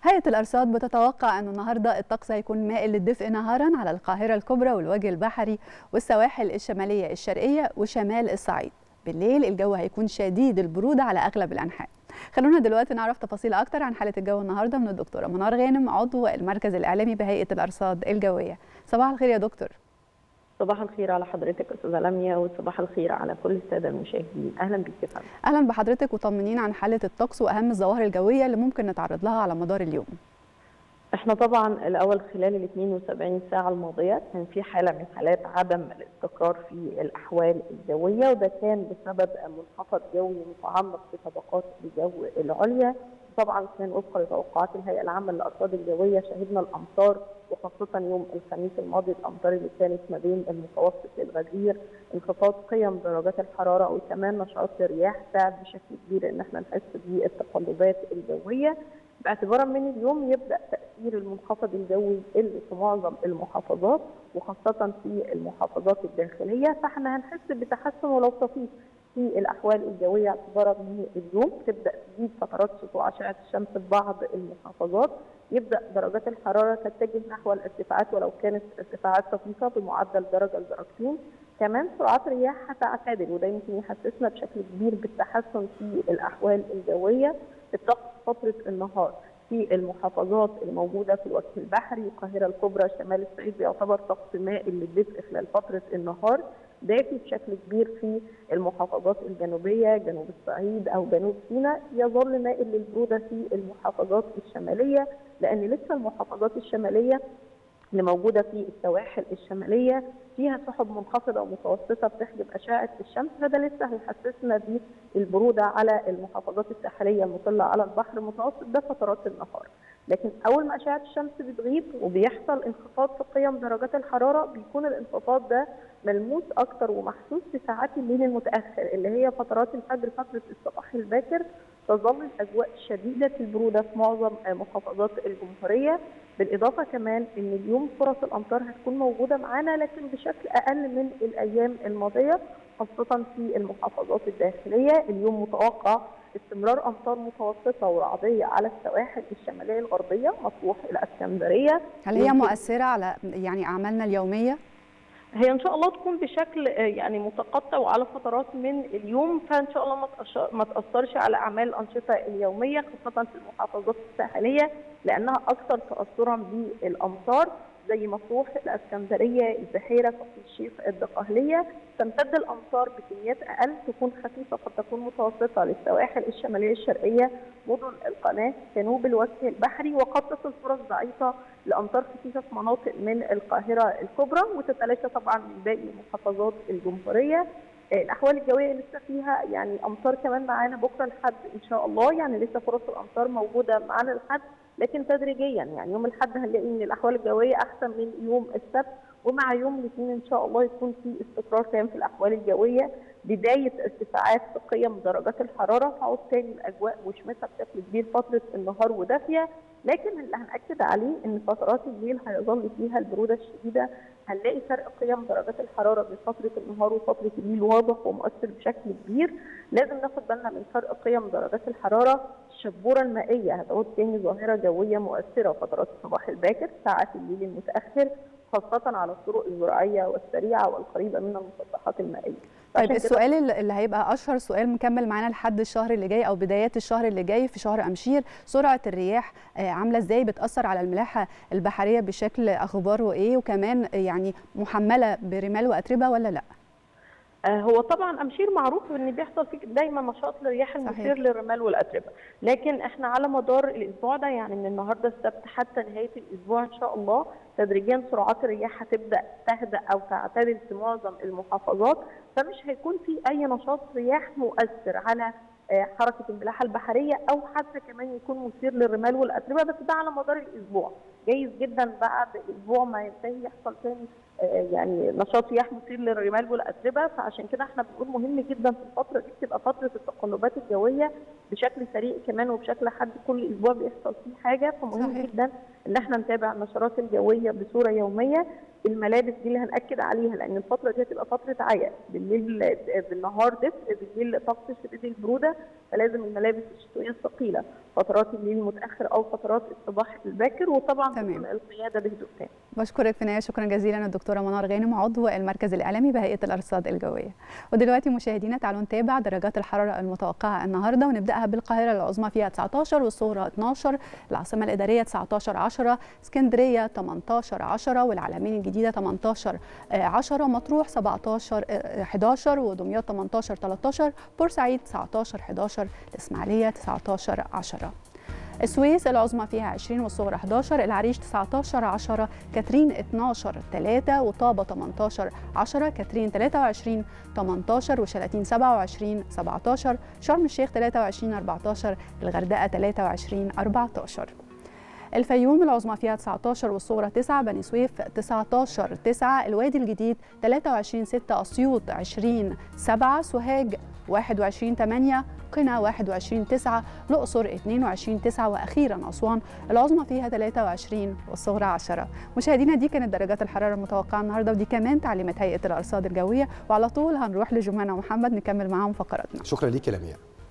هيئة الأرصاد بتتوقع أن النهاردة الطقس هيكون مائل للدفء نهارا على القاهرة الكبرى والوجه البحري والسواحل الشمالية الشرقية وشمال الصعيد بالليل الجو هيكون شديد البرودة على أغلب الأنحاء خلونا دلوقتي نعرف تفاصيل أكتر عن حالة الجو النهاردة من الدكتورة منار غانم عضو المركز الإعلامي بهيئة الأرصاد الجوية صباح الخير يا دكتور صباح الخير على حضرتك استاذه لميا وصباح الخير على كل الساده المشاهدين اهلا بك يا فندم أهلا بحضرتك وطمنين عن حالة الطقس وأهم الظواهر الجوية اللي ممكن نتعرض لها على مدار اليوم احنا طبعا الاول خلال ال 72 ساعه الماضيه كان في حاله من حالات عدم الاستقرار في الاحوال الجويه وده كان بسبب منخفض جوي متعمق في طبقات الجو العليا طبعا كان وفقا لتوقعات الهيئه العامه للارصاد الجويه شهدنا الامطار وخاصه يوم الخميس الماضي الامطار اللي كانت ما بين المتوسط للغزير انخفاض قيم درجات الحراره وكمان نشاط الرياح ساعد بشكل كبير ان احنا نحس بالتقلبات الجويه باعتبارا من اليوم يبدا تاثير المنخفض الجوي يقل في معظم المحافظات وخاصه في المحافظات الداخليه فاحنا هنحس بتحسن ولو طفيف في الاحوال الجويه اعتبارا من اليوم تبدا تزيد فترات سطوع اشعه الشمس في بعض المحافظات يبدا درجات الحراره تتجه نحو الارتفاعات ولو كانت ارتفاعات طفيفه بمعدل درجه لدرجتين كمان سرعات الرياح هتعتدل وده يمكن يحسسنا بشكل كبير بالتحسن في الاحوال الجويه الطقس فتره النهار في المحافظات الموجوده في الوجه البحري القاهره الكبرى شمال الصعيد بيعتبر طقس مائل للدفء خلال فتره النهار دافي بشكل كبير في المحافظات الجنوبيه جنوب الصعيد او جنوب سيناء يظل مائل للبروده في المحافظات الشماليه لان لسه المحافظات الشماليه اللي موجوده في السواحل الشماليه فيها سحب منخفضه ومتوسطه بتحجب اشعه الشمس فده لسه هيحسسنا بالبروده على المحافظات الساحليه المطله على البحر المتوسط ده فترات النهار لكن اول ما اشعه الشمس بتغيب وبيحصل انخفاض في قيم درجات الحراره بيكون الانخفاض ده ملموس اكتر ومحسوس في ساعات الليل المتاخر اللي هي فترات الفجر فتره الصباح الباكر تظل الاجواء شديده البروده في معظم محافظات الجمهوريه بالاضافه كمان ان اليوم فرص الامطار هتكون موجوده معانا لكن بشكل اقل من الايام الماضيه خاصه في المحافظات الداخليه اليوم متوقع استمرار امطار متوسطه ورعديه على السواحل الشماليه الغربيه مطروح الى اسكندريه هل هي مؤثرة على يعني أعمالنا اليومية؟ هي ان شاء الله تكون بشكل يعني متقطع وعلى فترات من اليوم فان شاء الله ما تاثرش على اعمال الانشطه اليوميه خاصه في المحافظات الساحليه لانها اكثر تاثرا بالامطار زي مطروح الاسكندريه البحيره كفر الشيخ الدقهليه تمتد الامطار بكميات اقل تكون خفيفه قد تكون متوسطه للسواحل الشماليه الشرقيه مدن القناه جنوب الوجه البحري وقد تصل فرص ضعيفه لامطار خفيفه في مناطق من القاهره الكبرى وتتلاشى طبعا من باقي محافظات الجمهوريه الاحوال الجويه لسه فيها يعني امطار كمان معانا بكره لحد ان شاء الله يعني لسه فرص الامطار موجوده معانا لحد لكن تدريجيا يعني يوم الاحد هنلاقي ان الاحوال الجويه احسن من يوم السبت ومع يوم الاثنين ان شاء الله يكون في استقرار تام في الاحوال الجويه بدايه ارتفاعات في قيم درجات الحراره تعود تاني الاجواء مشمسه بشكل كبير فتره النهار ودافيه لكن اللي هنأكد عليه ان فترات الليل هيظل فيها البروده الشديده هنلاقي فرق قيم درجات الحراره بين فتره النهار وفتره الليل واضح ومؤثر بشكل كبير لازم ناخد بالنا من فرق قيم درجات الحراره الشبوره المائيه هتعود تاني ظاهره جويه مؤثره فترات الصباح الباكر ساعات الليل المتاخر خاصه على الطرق الزراعيه والسريعه والقريبه من المسطحات المائيه طيب السؤال اللي هيبقى اشهر سؤال مكمل معانا لحد الشهر اللي جاي او بدايات الشهر اللي جاي في شهر امشير سرعه الرياح عامله ازاي بتاثر على الملاحه البحريه بشكل اخباره ايه وكمان يعني محمله برمال واتربه ولا لا هو طبعا امشير معروف ان بيحصل فيه دايما نشاط للرياح المثير للرمال والاتربه لكن احنا على مدار الاسبوع ده يعني من النهارده السبت حتى نهايه الاسبوع ان شاء الله تدريجيا سرعات الرياح هتبدا تهدأ او تعتدل في معظم المحافظات فمش هيكون في اي نشاط رياح مؤثر على حركه الملاحه البحريه او حتى كمان يكون مثير للرمال والاتربه بس ده على مدار الاسبوع جايز جدا بعد اسبوع ما ينتهي يحصل تاني يعني نشاط رياح مثير للرمال والاتربه فعشان كده احنا بنقول مهم جدا في الفتره دي تبقى فتره التقلبات الجويه بشكل سريع كمان وبشكل حد كل اسبوع بيحصل فيه حاجه فمهم صحيح. جدا ان احنا نتابع النشرات الجويه بصوره يوميه الملابس دي اللي هنأكد عليها لان الفتره دي هتبقى فتره عيا بالليل بالنهار دفء بالليل طقس شديد البروده فلازم الملابس الشتويه الثقيله فترات الليل المتاخر او فترات الصباح الباكر وطبعا تمام. القياده بهدوء تام بشكرك في النهايه شكرا جزيلا الدكتوره منار غانم عضو المركز الاعلامي بهيئه الارصاد الجويه ودلوقتي مشاهدينا تعالوا نتابع درجات الحراره المتوقعه النهارده ونبداها بالقاهره العظمى فيها 19 والصغرى 12 العاصمه الاداريه 19 10 اسكندريه 18 10 والعلمين الجديده 18 10 مطروح 17 11 ودمياط 18 13 بورسعيد 19 11 الاسماعيليه 19 10 السويس العظمى فيها 20 والصغرى 11 العريش 19 10 كاترين 12 3 وطابة 18 10 كاترين 23 18 وشلاتين 27 17 شرم الشيخ 23 14 الغردقة 23 14 الفيوم العظمى فيها 19 والصغرى 9 بني سويف 19 9 الوادي الجديد 23 6 اسيوط 20 7 سوهاج 21 8 قنا 21 9 الأقصر 22 9 وأخيرا أسوان العظمى فيها 23 والصغرى 10 مشاهدينا دي كانت درجات الحرارة المتوقعة النهاردة ودي كمان تعليمات هيئة الأرصاد الجوية وعلى طول هنروح لجمانة ومحمد نكمل معاهم فقراتنا شكرا ليك يا لمياء